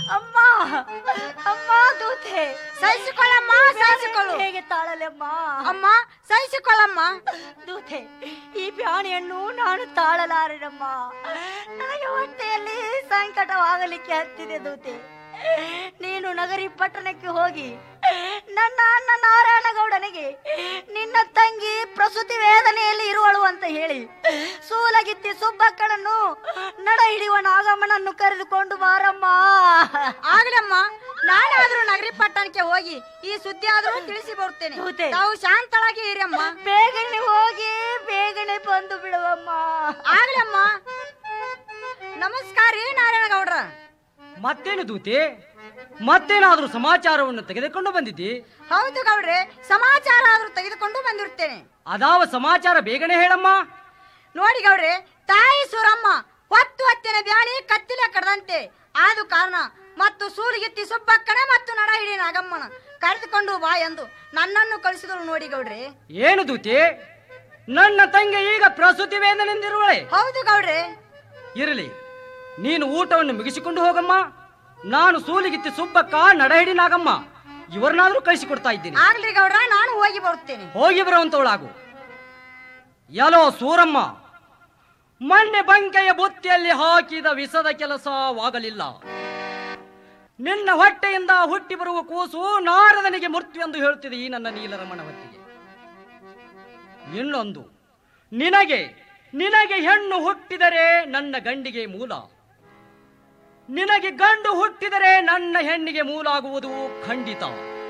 ಅಮ್ಮ ಅಮ್ಮ ದೂತೆ ಸಹಿಸಿಕೊಳ್ಳಮ್ಮ ಸಹಿಸಿಕೊಳ್ಳು ಹೇಗೆ ತಾಳಲೆಮ್ಮ ಅಮ್ಮ ಸಹಿಸಿಕೊಳ್ಳಮ್ಮ ದೂತೆ ಈ ಬ್ಯಾಣಿಯನ್ನು ನಾನು ತಾಳಲಾರೆನಮ್ಮ ನನಗೆ ಹೊಟ್ಟೆಯಲ್ಲಿ ಸಂಕಟವಾಗಲಿಕ್ಕೆ ಹತ್ತಿದೆ ದೂತೆ ನೀನು ನಗರಿ ಪಟ್ಟಣಕ್ಕೆ ಹೋಗಿ ನನ್ನ ಅಣ್ಣ ನಾರಾಯಣಗೌಡನಿಗೆ ನಿನ್ನ ತಂಗಿ ಪ್ರಸೂತಿ ವೇದನೆಯಲ್ಲಿ ಇರುವಳು ಅಂತ ಹೇಳಿ ಸೂಲಗಿತ್ತಿ ಸುಬ್ಬಕ್ಕನನ್ನು ನಡ ಹಿಡಿಯುವ ನಾಗಮ್ಮನನ್ನು ಕರೆದುಕೊಂಡು ಬಾರಮ್ಮ ಆಗ್ಲಮ್ಮ ನಾನಾದ್ರೂ ನಗರಿ ಪಟ್ಟಣಕ್ಕೆ ಹೋಗಿ ಈ ಸುದ್ದಿ ಆದ್ರೂ ತಿಳಿಸಿ ಬರುತ್ತೇನೆ ದೂತೆ. ತಾವು ಶಾಂತಳಾಗಿ ಇರಮ್ಮ ಬೇಗನೆ ಹೋಗಿ ಬೇಗನೆ ಬಂದು ಬಿಡುವಮ್ಮ ಆಗ್ಲಮ್ಮ ನಮಸ್ಕಾರ ರೀ ನಾರಾಯಣಗೌಡ್ರ ಮತ್ತೇನು ದೂತಿ ಮತ್ತೇನಾದ್ರೂ ಸಮಾಚಾರವನ್ನು ತೆಗೆದುಕೊಂಡು ಬಂದಿದ್ದಿ ಹೌದು ಗೌಡ್ರೆ ಸಮಾಚಾರ ಆದ್ರೂ ತೆಗೆದುಕೊಂಡು ಬಂದಿರ್ತೇನೆ ಅದಾವ ಸಮಾಚಾರ ಬೇಗನೆ ಹೇಳಮ್ಮ ನೋಡಿ ಗೌಡ್ರೆ ತಾಯಿ ಸುರಮ್ಮ ಹೊತ್ತು ಹೊತ್ತಿನ ಬ್ಯಾಣಿ ಕತ್ತಿಲೆ ಕಡದಂತೆ ಆದು ಕಾರಣ ಮತ್ತು ಸೂಲಿಗಿತ್ತಿ ಸುಬ್ಬಕ್ಕನ ಮತ್ತು ನಡ ಹಿಡಿ ನಾಗಮ್ಮನ ಕರೆದುಕೊಂಡು ಬಾ ಎಂದು ನನ್ನನ್ನು ಕಳಿಸಿದಳು ನೋಡಿ ಗೌಡ್ರೆ ಏನು ದೂತಿ ನನ್ನ ತಂಗಿ ಈಗ ಪ್ರಸೂತಿ ವೇದನೆಂದಿರುವಳೆ ಹೌದು ಗೌಡ್ರೆ ಇರಲಿ ನೀನು ಊಟವನ್ನು ಮುಗಿಸಿಕೊಂಡು ಹೋಗಮ್ಮ ನಾನು ಸೂಲಿಗಿತ್ತಿ ಸುಬ್ಬಕ್ಕ ನಡಹಿಡಿ ನಾಗಮ್ಮ ಇವರನ್ನಾದ್ರೂ ಕಳಿಸಿಕೊಡ್ತಾ ಇದ್ದೀನಿ ಆಗ್ಲಿ ಗೌಡ್ರ ನಾನು ಹೋಗಿ ಬರುತ್ತೇನೆ ಹೋಗಿ ಬರುವಂತವಳಾಗು ಯಲೋ ಸೂರಮ್ಮ ಮೊನ್ನೆ ಬಂಕೆಯ ಬುತ್ತಿಯಲ್ಲಿ ಹಾಕಿದ ವಿಸದ ಕೆಲಸವಾಗಲಿಲ್ಲ ನಿನ್ನ ಹೊಟ್ಟೆಯಿಂದ ಹುಟ್ಟಿ ಬರುವ ಕೂಸು ನಾರದನಿಗೆ ಮೃತ್ಯು ಎಂದು ಹೇಳುತ್ತಿದೆ ಈ ನನ್ನ ನೀಲರಮಣ ಹೊತ್ತಿಗೆ ಇನ್ನೊಂದು ನಿನಗೆ ನಿನಗೆ ಹೆಣ್ಣು ಹುಟ್ಟಿದರೆ ನನ್ನ ಗಂಡಿಗೆ ಮೂಲ ನಿನಗೆ ಗಂಡು ಹುಟ್ಟಿದರೆ ನನ್ನ ಹೆಣ್ಣಿಗೆ ಮೂಲ ಆಗುವುದು ಖಂಡಿತ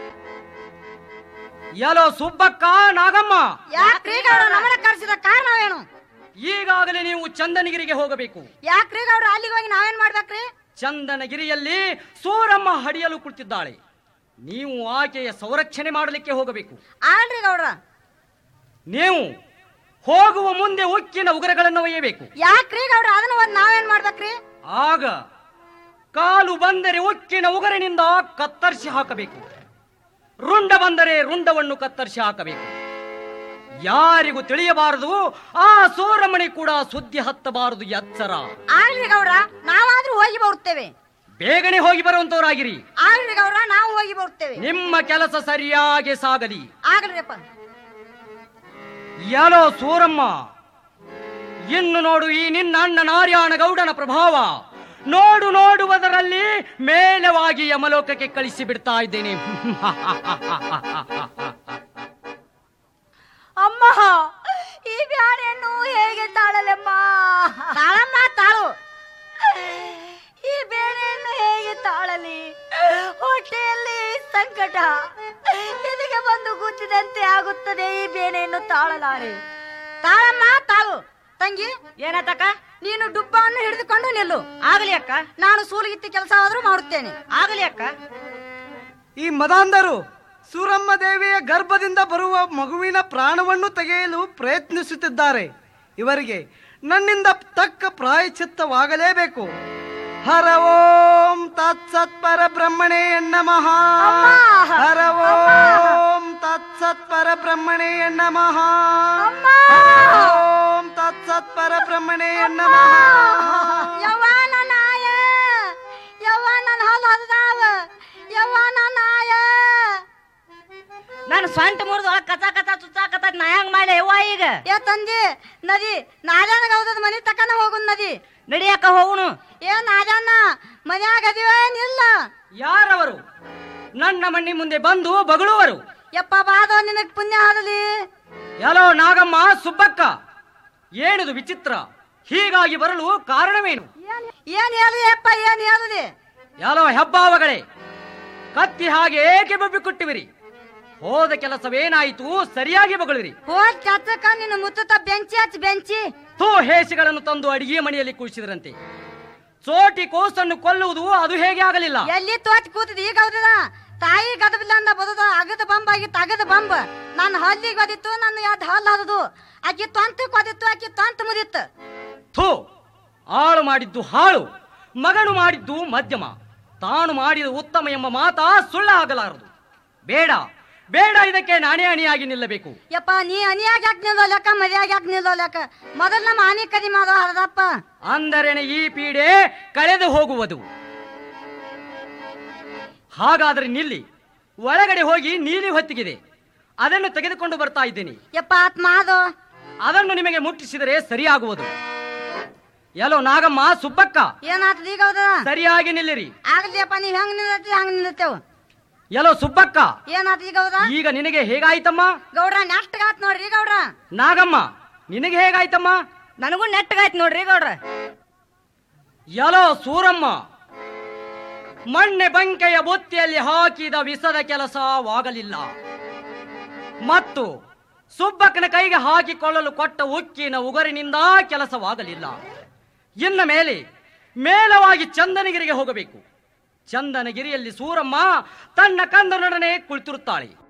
ಯಲೋ ಸುಬ್ಬಕ್ಕ ನಾಗಮ್ಮ ಯಾಕ್ರಿ ಗೌಡ್ರ ನಮ್ಮನ್ನ ಕರೆಸಿದ ಕಾರಣವೇನು ಈಗಾಗಲೇ ನೀವು ಚಂದನಗಿರಿಗೆ ಹೋಗಬೇಕು ಯಾಕ್ರಿ ಗೌಡ್ರ ಅಲ್ಲಿಗೆ ಹೋಗಿ ನಾವೇನ್ ಮಾಡ್ಬೇಕ್ರಿ ಚಂದನಗಿರಿಯಲ್ಲಿ ಸೂರಮ್ಮ ಹಡಿಯಲು ಕುಳಿತಿದ್ದಾಳೆ ನೀವು ಆಕೆಯ ಸಂರಕ್ಷಣೆ ಮಾಡಲಿಕ್ಕೆ ಹೋಗಬೇಕು ಆಲ್ರಿ ಗೌಡ್ರ ನೀವು ಹೋಗುವ ಮುಂದೆ ಉಕ್ಕಿನ ಉಗುರಗಳನ್ನು ಒಯ್ಯಬೇಕು ಯಾಕ್ರಿ ಗೌಡ್ರ ಅದನ್ನ ಒಂದ್ ನಾವೇನ್ ಮಾಡ್ಬೇಕ್ರಿ ಆಗ ಕಾಲು ಬಂದರೆ ಉಕ್ಕಿನ ಉಗುರಿನಿಂದ ಕತ್ತರಿಸಿ ಹಾಕಬೇಕು ರುಂಡ ಬಂದರೆ ರುಂಡವನ್ನು ಕತ್ತರಿಸಿ ಹಾಕಬೇಕು ಯಾರಿಗೂ ತಿಳಿಯಬಾರದು ಆ ಸೂರಮಣಿ ಕೂಡ ಸುದ್ದಿ ಹತ್ತಬಾರದು ಎಚ್ಚರ ಆಗ್ಲಿ ಗೌಡ್ರ ನಾವಾದ್ರೂ ಹೋಗಿ ಬರುತ್ತೇವೆ ಬೇಗನೆ ಹೋಗಿ ಬರುವಂತವರಾಗಿರಿ ಆಗ್ಲಿ ಗೌಡ್ರ ನಾವು ಹೋಗಿ ಬರುತ್ತೇವೆ ನಿಮ್ಮ ಕೆಲಸ ಸರಿಯಾಗಿ ಸಾಗಲಿ ಆಗ್ಲಿಪ್ಪ ಯಾಲೋ ಸೂರಮ್ಮ ಇನ್ನು ನೋಡು ಈ ನಿನ್ನ ಅಣ್ಣ ನಾರಾಯಣ ಗೌಡನ ಪ್ರಭಾವ ನೋಡು ನೋಡುವುದರಲ್ಲಿ ಮೇಲವಾಗಿ ಯಮಲೋಕಕ್ಕೆ ಕಳಿಸಿ ಬಿಡ್ತಾ ಇದ್ದೇನೆ ಅಮ್ಮ ಈ ಬ್ಯಾಣಿಯನ್ನು ಹೇಗೆ ತಾಳಲೆಮ್ಮ ತಾಳಮ್ಮ ತಾಳು ಈ ಬೇಳೆಯನ್ನು ಹೇಗೆ ತಾಳಲಿ ಹೊಟ್ಟೆಯಲ್ಲಿ ಸಂಕಟ ಇದಕ್ಕೆ ಬಂದು ಗುದ್ದಿದಂತೆ ಆಗುತ್ತದೆ ಈ ಬೇನೆಯನ್ನು ತಾಳಲಾರೆ ತಾಳಮ್ಮ ತಾಳು ತಂಗಿ ಏನತಕ್ಕ ನೀನು ಡುಬ್ಬವನ್ನು ಹಿಡಿದುಕೊಂಡು ನಿಲ್ಲು ಆಗಲಿ ಅಕ್ಕ ನಾನು ಸೂಲಿಗಿತ್ತಿ ಕೆಲಸ ಆದ್ರೂ ಮಾಡುತ್ತೇನೆ ಆಗಲಿ ಅಕ್ಕ ಈ ಮದಾಂಧರು ಸೂರಮ್ಮ ದೇವಿಯ ಗರ್ಭದಿಂದ ಬರುವ ಮಗುವಿನ ಪ್ರಾಣವನ್ನು ತೆಗೆಯಲು ಪ್ರಯತ್ನಿಸುತ್ತಿದ್ದಾರೆ ಇವರಿಗೆ ನನ್ನಿಂದ ತಕ್ಕ ಪ್ರಾಯಚಿತ್ತವಾಗಲೇಬೇಕು ಹರ ಓಂ ತತ್ಸತ್ ಪರಬ್ರಹ್ಮಣೇ ನಮಃ ಹರ ಓಂ ತತ್ಸತ್ ಪರಬ್ರಹ್ಮಣೇ ನಮಃ ಹರ ಓಂ ತತ್ಸತ್ ಪರಬ್ರಹ್ಮಣೇ ನಮಃ ಯವ್ವ ನನ್ನ ನಾಯ ಯವ್ವ ನನ್ನ ಹಲ್ಲು ಹರಿದಾವ ಯವ್ವ ನನ್ನ ನಾಯ ನಾನು ಸ್ವಂತ ಮುರಿದೊಳಗೆ ಕಚ ಕಚ ಚುಚ್ಚಾಕತ್ತ ನಾ ಹೆಂಗ್ ಮಾಡಿ ಅವ್ವ ಈಗ ಏ ತಂದಿ ನದಿ ನಾದ್ಯಾನ ಗೌದದ ಮನಿ ತಕನ ಹೋಗುನ್ ನದಿ ನಡಿಯಕ್ಕ ಹೋಗುನು ಏ ನಾದ್ಯಾನ ಮನ್ಯಾಗ ಅದಿವ ನಿಲ್ಲ ಯಾರವರು ನನ್ನ ಮಣ್ಣಿ ಮುಂದೆ ಬಂದು ಬಗಳುವರು ಯಪ್ಪ ಬಾದ ನಿನಗ್ ಪುಣ್ಯ ಹದಲಿ ಎಲ್ಲೋ ನಾಗಮ್ಮ ಸುಬ್ಬಕ್ಕ ಏನಿದು ವಿಚಿತ್ರ ಹೀಗಾಗಿ ಬರಲು ಕಾರಣವೇನು ಏನ್ ಹೇಳಿ ಯಪ್ಪ ಏನ್ ಹೇಳದಿ ಎಲ್ಲೋ ಹೆಬ್ಬಾವಗಳೇ ಕತ್ತಿ ಹಾಗೆ ಏಕೆ ಬಬ್ಬಿಕೊಟ್ಟಿವಿರಿ ಹೋದ ಕೆಲಸವೇನಾಯಿತು ಸರಿಯಾಗಿ ಬಗಳಿರಿ ಹೋದ್ ಕಚ್ಚಕ ನಿನ್ನ ಮುತ್ತುತ್ತ ಬೆಂಚಿ ಹಚ್ಚಿ ಬೆಂಚಿ ಥೂ ಹೇಸಿಗಳನ್ನು ತಂದು ಅಡಿಗೆ ಮನೆಯಲ್ಲಿ ಕುಳಿಸಿದ್ರಂತೆ ಚೋಟಿ ಕೋಸನ್ನು ಕೊಲ್ಲುವುದು ಅದು ಹೇಗೆ ಆಗಲಿಲ್ಲ ಎಲ್ಲಿ ತೋಚ್ ಕೂತದ ಈಗ ಹೌದದ ತಾಯಿ ಗದಬಿಲ್ಲ ಅಂದ ಬದದ ಅಗದ ಬಂಬ್ ಆಗಿತ್ತು ಅಗದ ಬಂಬ್ ನನ್ನ ಹಲ್ಲಿಗೆ ಒದಿತ್ತು ನನ್ನ ಯಾವ್ದು ಹಲ್ಲು ಹದದು ಆಕಿ ತೊಂತಕ್ ಒದಿತ್ತು ಆಕಿ ತೊಂತ ಮುದಿತ್ತು ಥೂ ಆಳು ಮಾಡಿದ್ದು ಹಾಳು ಮಗನು ಮಾಡಿದ್ದು ಮಧ್ಯಮ ತಾನು ಮಾಡಿದ ಉತ್ತಮ ಎಂಬ ಮಾತ ಸುಳ್ಳಾಗಲಾರದು ಬೇಡ ಬೇಡ ಇದಕ್ಕೆ ನಾನೇ ಅಣಿಯಾಗಿ ನಿಲ್ಲಬೇಕು ಯಪ್ಪ ನೀ ಅನಿಯಾಗ ಯಾಕೆ ನಿಲ್ಲೋ ಲೆಕ್ಕ ಮದ್ಯಾಗ ಯಾಕೆ ನಿಲ್ಲೋ ಲೆಕ್ಕ ಮೊದಲ್ ನಮ್ಮ ಆನಿ ಕದಿ ಮಾಡೋ ಹರದಪ್ಪ ಅಂದರೇನೆ ಈ ಪೀಡೆ ಕಳೆದು ಹೋಗುವುದು ಹಾಗಾದರೆ ನಿಲ್ಲಿ ಒಳಗಡೆ ಹೋಗಿ ನೀಲಿ ಹೊತ್ತಿಗಿದೆ ಅದನ್ನು ತೆಗೆದುಕೊಂಡು ಬರ್ತಾ ಇದ್ದೀನಿ ಯಪ್ಪ ಆತ್ಮ ಅದು ಅದನ್ನು ನಿಮಗೆ ಮುಟ್ಟಿಸಿದರೆ ಸರಿಯಾಗುವುದು ಎಲ್ಲೋ ನಾಗಮ್ಮ ಸುಬ್ಬಕ್ಕ ಏನಾತದ ಈಗ ಹೌದ ಸರಿಯಾಗಿ ನಿಲ್ಲಿರಿ ಆಗಲ್ಯಪ್ಪ ನೀವ್ ಹೆಂಗ್ ನಿಲ್ಲತ್ತಿ ಹಂಗ್ ನಿಲ್ಲತ್ತೇವ್ ಎಲ್ಲೋ ಸುಬ್ಬಕ್ಕ ಏನಾತ ಈಗ ಹೌದ ಈಗ ನಿನಗೆ ಹೇಗಾಯ್ತಮ್ಮ ಗೌಡ್ರ ನೆಟ್ಟಗಾತ್ ನೋಡ್ರಿ ಗೌಡ್ರ ನಾಗಮ್ಮ ನಿನಗೆ ಹೇಗಾಯ್ತಮ್ಮ ನನಗೂ ನೆಟ್ಟಗಾಯ್ತು ನೋಡ್ರಿ ಗೌಡ್ರ ಎಲ್ಲೋ ಸೂರಮ್ಮ ಮಣ್ಣೆ ಬಂಕೆಯ ಬುತ್ತಿಯಲ್ಲಿ ಹಾಕಿದ ವಿಸದ ಕೆಲಸವಾಗಲಿಲ್ಲ ಮತ್ತು ಸುಬ್ಬಕ್ಕನ ಕೈಗೆ ಹಾಕಿಕೊಳ್ಳಲು ಕೊಟ್ಟ ಉಕ್ಕಿನ ಉಗರಿನಿಂದ ಕೆಲಸವಾಗಲಿಲ್ಲ ಇನ್ನ ಮೇಲೆ ಮೇಲವಾಗಿ ಚಂದನಗಿರಿಗೆ ಹೋಗಬೇಕು ಚಂದನಗಿರಿಯಲ್ಲಿ ಸೂರಮ್ಮ ತನ್ನ ಕಂದನೊಡನೆ ಕುಳಿತಿರುತ್ತಾಳೆ